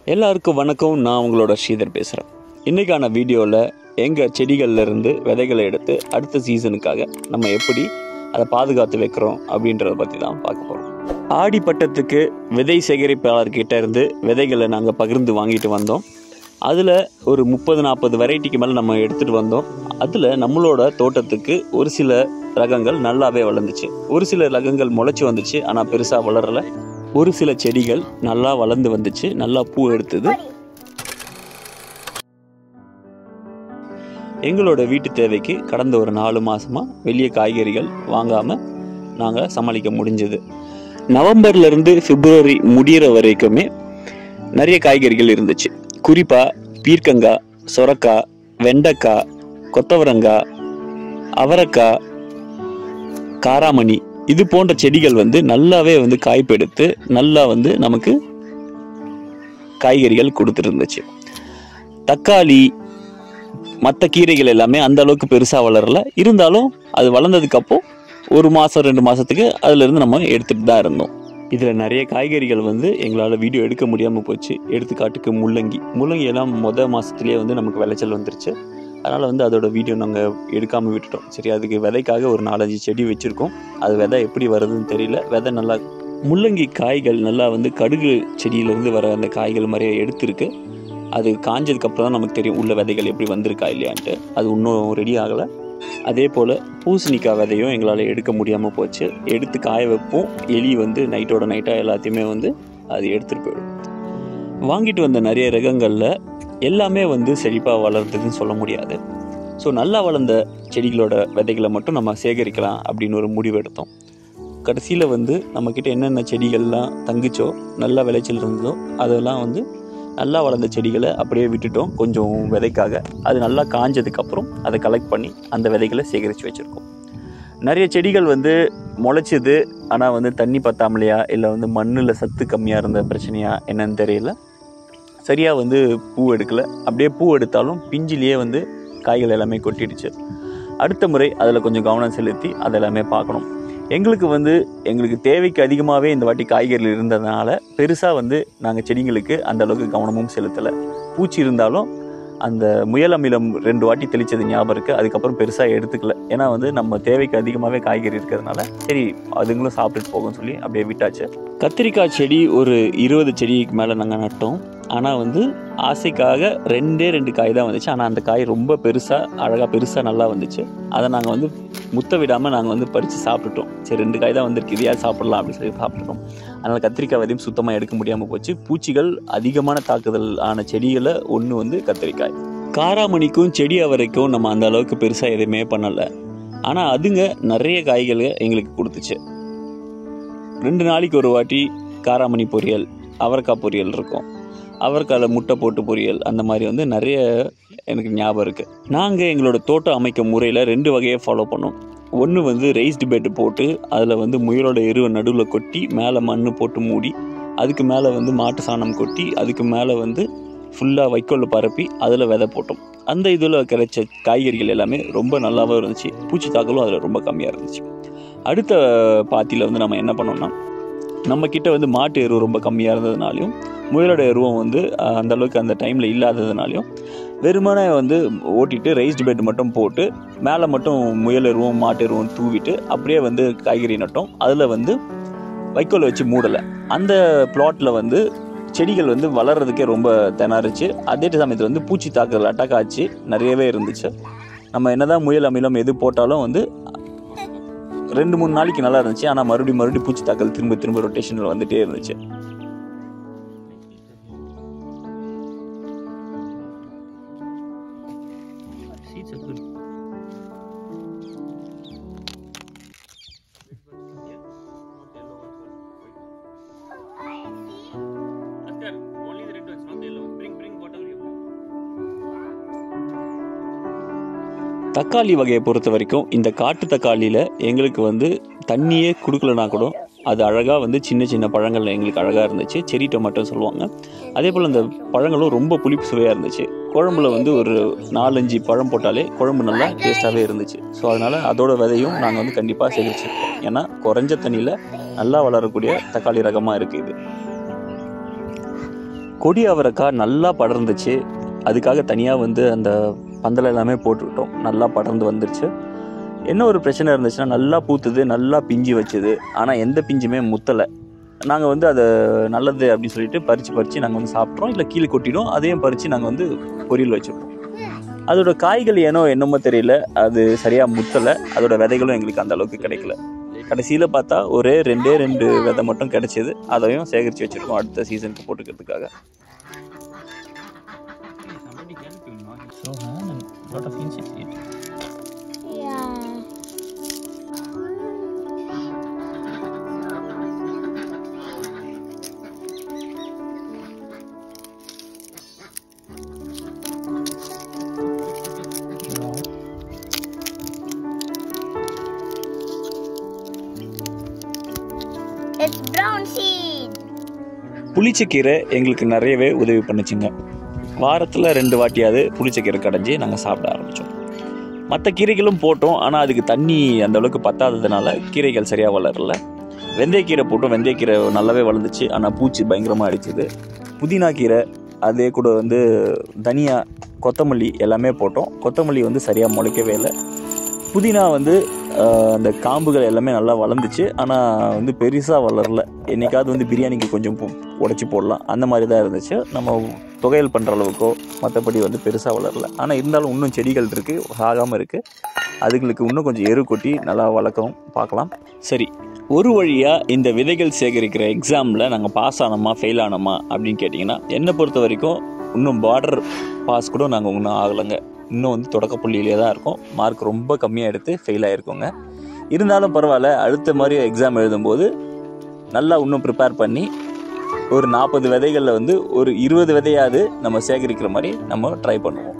எல்லாருக்கும் வணக்கம் நான் உங்களோட ஸ்ரீதர் பேசுகிறேன் இன்றைக்கான வீடியோவில் எங்கள் செடிகள்ல இருந்து விதைகளை எடுத்து அடுத்த சீசனுக்காக நம்ம எப்படி அதை பாதுகாத்து வைக்கிறோம் அப்படின்றத பற்றி தான் பார்க்க போகிறோம் ஆடி பட்டத்துக்கு விதை சேகரிப்பாளர்கிட்ட இருந்து விதைகளை நாங்கள் பகிர்ந்து வாங்கிட்டு வந்தோம் அதில் ஒரு முப்பது நாற்பது வெரைட்டிக்கு மேலே நம்ம எடுத்துகிட்டு வந்தோம் அதில் நம்மளோட தோட்டத்துக்கு ஒரு சில ரகங்கள் நல்லாவே வளர்ந்துச்சு ஒரு சில ரகங்கள் முளைச்சி வந்துச்சு ஆனால் பெருசாக வளரலை ஒரு சில செடிகள் நல்லா வளர்ந்து வந்துச்சு நல்லா பூ எடுத்தது எங்களோட வீட்டு தேவைக்கு கடந்த ஒரு நாலு மாசமா வெளிய காய்கறிகள் வாங்காம நாங்க சமாளிக்க முடிஞ்சது நவம்பர்ல இருந்து பிப்ரவரி முடியிற வரைக்குமே நிறைய காய்கறிகள் இருந்துச்சு குறிப்பா பீர்க்கங்காய் சொரக்காய் வெண்டைக்காய் கொத்தவரங்காய் அவரைக்காய் காராமணி இது போன்ற செடிகள் வந்து நல்லாவே வந்து காய்ப்பெடுத்து நல்லா வந்து நமக்கு காய்கறிகள் கொடுத்துருந்துச்சு தக்காளி மற்ற கீரைகள் எல்லாமே அந்த அளவுக்கு பெருசாக வளரல இருந்தாலும் அது வளர்ந்ததுக்கு அப்போ ஒரு மாதம் ரெண்டு மாதத்துக்கு அதுலேருந்து நம்ம எடுத்துகிட்டு தான் இருந்தோம் இதில் நிறைய காய்கறிகள் வந்து எங்களால் வீடியோ எடுக்க முடியாமல் போச்சு எடுத்துக்காட்டுக்கு முள்ளங்கி முள்ளங்கி எல்லாம் மொத மாதத்துலேயே வந்து நமக்கு விளைச்சல் வந்துருச்சு அதனால் வந்து அதோட வீடியோ நாங்கள் எடுக்காமல் விட்டுட்டோம் சரி அதுக்கு விதைக்காக ஒரு நாலஞ்சு செடி வச்சுருக்கோம் அது விதை எப்படி வருதுன்னு தெரியல விதை நல்லா முள்ளங்கி காய்கள் நல்லா வந்து கடுகு செடியிலேருந்து வர அந்த காய்கள் மாதிரியே எடுத்திருக்கு அது காஞ்சதுக்கு அப்புறம் தான் நமக்கு தெரியும் உள்ள விதைகள் எப்படி வந்திருக்கா இல்லையான்ட்டு அது இன்னும் ரெடி ஆகலை அதே போல் பூசணிக்காய் விதையும் எங்களால் எடுக்க முடியாமல் போச்சு எடுத்து காய வைப்போம் எலி வந்து நைட்டோட நைட்டாக எல்லாத்தையுமே வந்து அது எடுத்துகிட்டு போயிடும் வாங்கிட்டு வந்த நிறைய ரகங்களில் எல்லாமே வந்து செழிப்பாக வளர்ந்ததுன்னு சொல்ல முடியாது ஸோ நல்லா வளர்ந்த செடிகளோட விதைகளை மட்டும் நம்ம சேகரிக்கலாம் அப்படின்னு ஒரு முடிவு எடுத்தோம் கடைசியில் வந்து நம்மக்கிட்ட என்னென்ன செடிகள்லாம் தங்குச்சோ நல்லா விளைச்சல் இருந்ததோ அதெல்லாம் வந்து நல்லா வளர்ந்த செடிகளை அப்படியே விட்டுட்டோம் கொஞ்சம் விதைக்காக அது நல்லா காஞ்சதுக்கப்புறம் அதை கலெக்ட் பண்ணி அந்த விதைகளை சேகரித்து வச்சுருக்கோம் நிறைய செடிகள் வந்து முளைச்சிது ஆனால் வந்து தண்ணி பத்தாமலையா இல்லை வந்து மண்ணில் சத்து கம்மியாக இருந்த பிரச்சனையா என்னன்னு தெரியல சரியாக வந்து பூ எடுக்கலை அப்படியே பூ எடுத்தாலும் பிஞ்சிலேயே வந்து காய்கள் எல்லாமே கொட்டிடுச்சு அடுத்த முறை அதில் கொஞ்சம் கவனம் செலுத்தி அதை எல்லாமே பார்க்கணும் எங்களுக்கு வந்து எங்களுக்கு தேவைக்கு அதிகமாகவே இந்த வாட்டி காய்கறிகள் இருந்ததுனால பெருசாக வந்து நாங்கள் செடிங்களுக்கு அந்த அளவுக்கு கவனமும் செலுத்தலை பூச்சி இருந்தாலும் அந்த முயல் அமிலம் ரெண்டு வாட்டி தெளித்தது ஞாபகம் இருக்குது அதுக்கப்புறம் பெருசாக எடுத்துக்கல ஏன்னா வந்து நம்ம தேவைக்கு அதிகமாகவே காய்கறி இருக்கிறதுனால சரி அதுங்களும் சாப்பிட்டுட்டு போகும்னு சொல்லி அப்படியே விட்டாச்சு கத்திரிக்காய் செடி ஒரு இருபது செடிக்கு மேலே நாங்கள் நட்டோம் ஆனால் வந்து ஆசைக்காக ரெண்டே ரெண்டு காய் தான் வந்துச்சு ஆனால் அந்த காய் ரொம்ப பெருசாக அழகாக பெருசாக நல்லா வந்துச்சு அதை நாங்கள் வந்து முத்த விடாமல் நாங்கள் வந்து பறித்து சாப்பிட்டுட்டோம் சரி ரெண்டு காய் தான் வந்திருக்கு இதையா சாப்பிடலாம் அப்படின்னு சொல்லி சாப்பிட்டுட்டோம் அதனால் கத்திரிக்காய் விதையும் சுத்தமாக எடுக்க முடியாமல் போச்சு பூச்சிகள் அதிகமான தாக்குதல் ஆன செடிகளை ஒன்று வந்து கத்திரிக்காய் காராமணிக்கும் செடி அவரைக்கும் நம்ம அந்த அளவுக்கு பெருசாக எதுவுமே பண்ணலை ஆனால் அதுங்க நிறைய காய்களை எங்களுக்கு கொடுத்துச்சு ரெண்டு நாளைக்கு ஒரு வாட்டி காராமணி பொரியல் அவரைக்காய் பொரியல் இருக்கும் அவரைக்காயில் முட்டை போட்டு பொரியல் அந்த மாதிரி வந்து நிறைய எனக்கு ஞாபகம் இருக்குது நாங்கள் எங்களோட தோட்டம் அமைக்கும் முறையில் ரெண்டு வகையை ஃபாலோ பண்ணோம் ஒன்று வந்து ரைஸ்டு பெட் போட்டு அதில் வந்து முயலோட எருவை நடுவில் கொட்டி மேலே மண் போட்டு மூடி அதுக்கு மேலே வந்து மாட்டு சாணம் கொட்டி அதுக்கு மேலே வந்து ஃபுல்லாக வைக்கோல் பரப்பி அதில் விதை போட்டோம் அந்த இதில் கிடைச்ச காய்கறிகள் எல்லாமே ரொம்ப நல்லாவும் இருந்துச்சு பூச்சி தாக்கலும் அதில் ரொம்ப கம்மியாக இருந்துச்சு அடுத்த பாத்தியில் வந்து நம்ம என்ன பண்ணோம்னா நம்ம கிட்ட வந்து மாட்டு எருவு ரொம்ப கம்மியாக இருந்ததுனாலையும் முயலோட எருவும் வந்து அஹ், அந்த அளவுக்கு அந்த டைமில் இல்லாததுனாலையும் வெறுமனே வந்து ஓட்டிட்டு ரைஸ்டு பெட் மட்டும் போட்டு மேலே மட்டும் முயல் எருவும் மாட்டு எருவும் தூவிட்டு அப்படியே வந்து காய்கறி நட்டோம் அதில் வந்து வைக்கோல் வச்சு மூடலை அந்த பிளாட்டில் வந்து செடிகள் வந்து வளர்கிறதுக்கே ரொம்ப திணறுச்சு அதே சமயத்தில் வந்து பூச்சி தாக்குதல் அட்டாக் ஆச்சு நிறையவே இருந்துச்சு நம்ம என்னதான் முயல் அமிலம் எது போட்டாலும் வந்து ரெண்டு மூணு நாளைக்கு நல்லா இருந்துச்சு ஆனால் மறுபடியும் மறுபடியும் பூச்சி தாக்கல் திரும்ப திரும்ப ரொட்டேஷனில் வந்துட்டே இருந்துச்சு தக்காளி வகையை பொறுத்த வரைக்கும் இந்த காட்டு தக்காளியில் எங்களுக்கு வந்து தண்ணியே கொடுக்கலனா கூட அது அழகாக வந்து சின்ன சின்ன பழங்கள் எங்களுக்கு அழகாக இருந்துச்சு செரி டொமேட்டோ சொல்லுவாங்க அதே போல் அந்த பழங்களும் ரொம்ப புளிப்பு சுவையாக இருந்துச்சு குழம்புல வந்து ஒரு நாலஞ்சு பழம் போட்டாலே குழம்பு நல்லா டேஸ்ட்டாகவே இருந்துச்சு ஸோ அதனால் அதோட விதையும் நாங்கள் வந்து கண்டிப்பாக சேகரிச்சிருக்கோம் ஏன்னா குறைஞ்ச தண்ணியில் நல்லா வளரக்கூடிய தக்காளி ரகமாக இருக்குது இது கொடி அவரைக்காய் நல்லா படர்ந்துச்சு அதுக்காக தனியாக வந்து அந்த பந்தல் எல்லாமே போட்டுக்கிட்டோம் நல்லா படர்ந்து வந்துருச்சு என்ன ஒரு பிரச்சனை இருந்துச்சுன்னா நல்லா பூத்துது நல்லா பிஞ்சு வச்சுது ஆனால் எந்த பிஞ்சுமே முத்தலை நாங்கள் வந்து அதை நல்லது அப்படின்னு சொல்லிட்டு பறித்து பறித்து நாங்கள் வந்து சாப்பிட்றோம் இல்லை கீழே கொட்டிடும் அதையும் பறித்து நாங்கள் வந்து பொரியல் வச்சுருப்போம் அதோட காய்கள் ஏனோ என்னமோ தெரியல அது சரியாக முத்தலை அதோட விதைகளும் எங்களுக்கு அந்த அளவுக்கு கிடைக்கல கடைசியில் பார்த்தா ஒரே ரெண்டே ரெண்டு விதை மட்டும் கிடைச்சிது அதையும் சேகரித்து வச்சுருக்கோம் அடுத்த சீசனுக்கு போட்டுக்கிறதுக்காக Yeah. It's brown seed. புளிச்சக்கீரை எங்களுக்கு நிறையவே உதவி பண்ணுச்சுங்க வாரத்தில் ரெண்டு வாட்டியாவது புளிச்சக்கீரை கடைஞ்சி நாங்கள் சாப்பிட ஆரம்பித்தோம் மற்ற கீரைகளும் போட்டோம் ஆனால் அதுக்கு தண்ணி அந்த அளவுக்கு பத்தாததுனால கீரைகள் சரியாக வளரல வெந்தயக்கீரை போட்டோம் வெந்தயக்கீரை நல்லாவே வளர்ந்துச்சு ஆனால் பூச்சி பயங்கரமாக அடிச்சுது புதினா கீரை அதே கூட வந்து தனியா கொத்தமல்லி எல்லாமே போட்டோம் கொத்தமல்லி வந்து சரியாக முளைக்கவே இல்லை புதினா வந்து ஆஹ், அந்த காம்புகள் எல்லாமே நல்லா வளர்ந்துச்சு ஆனால் வந்து பெருசாக வளரல என்னைக்காவது வந்து பிரியாணிக்கு கொஞ்சம் உடச்சி போடலாம் அந்த மாதிரி தான் இருந்துச்சு நம்ம துவையல் பண்ணுற அளவுக்கோ மற்றபடி வந்து பெருசாக வளரல ஆனால் இருந்தாலும் இன்னும் செடிகள் இருக்குது ஆகாமல் இருக்குது அதுங்களுக்கு இன்னும் கொஞ்சம் எரு கொட்டி நல்லா வளர்க்கவும் பார்க்கலாம் சரி ஒரு வழியாக இந்த விதைகள் சேகரிக்கிற எக்ஸாமில் நாங்கள் பாஸ் ஆனோமா ஃபெயில் ஆனோமா அப்படின்னு கேட்டிங்கன்னா என்னை பொறுத்த வரைக்கும் இன்னும் பார்டர் பாஸ் கூட நாங்கள் இன்னும் ஆகலைங்க இன்னும் வந்து தொடக்க புள்ளியிலே தான் இருக்கோம் மார்க் ரொம்ப கம்மியாக எடுத்து ஃபெயில் ஆகிருக்கோங்க இருந்தாலும் பரவாயில்ல அடுத்த மாதிரி எக்ஸாம் எழுதும்போது நல்லா இன்னும் ப்ரிப்பேர் பண்ணி ஒரு நாற்பது விதைகளில் வந்து ஒரு இருபது விதையாவது நம்ம சேகரிக்கிற மாதிரி நம்ம ட்ரை பண்ணுவோம்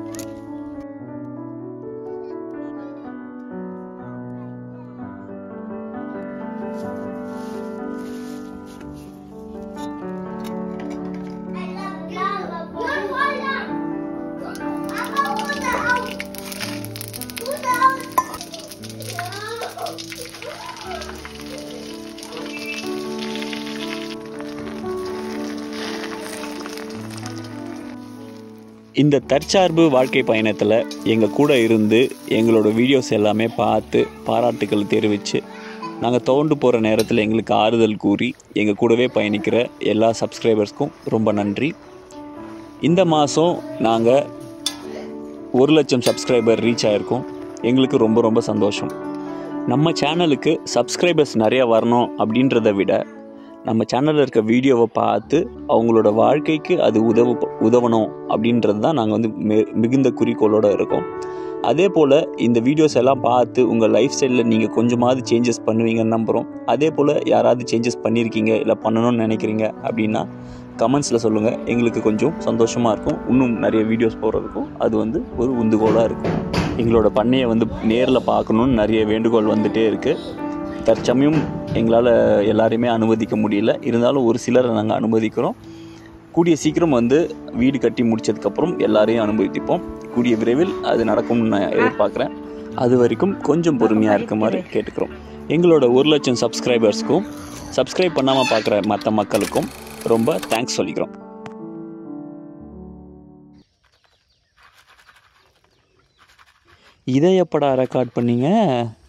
இந்த தற்சார்பு வாழ்க்கை பயணத்தில் எங்கள் கூட இருந்து எங்களோட வீடியோஸ் எல்லாமே பார்த்து பாராட்டுக்கள் தெரிவித்து நாங்கள் தோண்டு போகிற நேரத்தில் எங்களுக்கு ஆறுதல் கூறி எங்கள் கூடவே பயணிக்கிற எல்லா சப்ஸ்கிரைபர்ஸ்க்கும் ரொம்ப நன்றி இந்த மாதம் நாங்கள் ஒரு லட்சம் சப்ஸ்கிரைபர் ரீச் ஆகிருக்கோம் எங்களுக்கு ரொம்ப ரொம்ப சந்தோஷம் நம்ம சேனலுக்கு சப்ஸ்கிரைபர்ஸ் நிறையா வரணும் அப்படின்றத விட நம்ம சேனலில் இருக்க வீடியோவை பார்த்து அவங்களோட வாழ்க்கைக்கு அது உதவு உதவணும் அப்படின்றது தான் நாங்கள் வந்து மி மிகுந்த குறிக்கோளோடு இருக்கோம் அதே போல் இந்த வீடியோஸ் எல்லாம் பார்த்து உங்கள் லைஃப் ஸ்டைலில் நீங்கள் கொஞ்சமாவது சேஞ்சஸ் பண்ணுவீங்கன்னு நம்புகிறோம் அதே போல் யாராவது சேஞ்சஸ் பண்ணியிருக்கீங்க இல்லை பண்ணணும்னு நினைக்கிறீங்க அப்படின்னா கமெண்ட்ஸில் சொல்லுங்கள் எங்களுக்கு கொஞ்சம் சந்தோஷமாக இருக்கும் இன்னும் நிறைய வீடியோஸ் போடுறதுக்கும் அது வந்து ஒரு உந்துகோலாக இருக்கும் எங்களோட பண்ணையை வந்து நேரில் பார்க்கணுன்னு நிறைய வேண்டுகோள் வந்துகிட்டே இருக்குது தற்சமயம் எங்களால் எல்லாரையுமே அனுமதிக்க முடியல இருந்தாலும் ஒரு சிலரை நாங்கள் அனுமதிக்கிறோம் கூடிய சீக்கிரம் வந்து வீடு கட்டி முடிச்சதுக்கப்புறம் எல்லாரையும் அனுமதிப்போம் கூடிய விரைவில் அது நடக்கும்னு நான் எதிர்பார்க்குறேன் அது வரைக்கும் கொஞ்சம் பொறுமையாக இருக்குமாறு கேட்டுக்கிறோம் எங்களோட ஒரு லட்சம் சப்ஸ்கிரைபர்ஸ்க்கும் சப்ஸ்கிரைப் பண்ணாமல் பார்க்குற மற்ற மக்களுக்கும் ரொம்ப தேங்க்ஸ் சொல்லிக்கிறோம் இதை எப்படா ரெக்கார்ட் பண்ணீங்க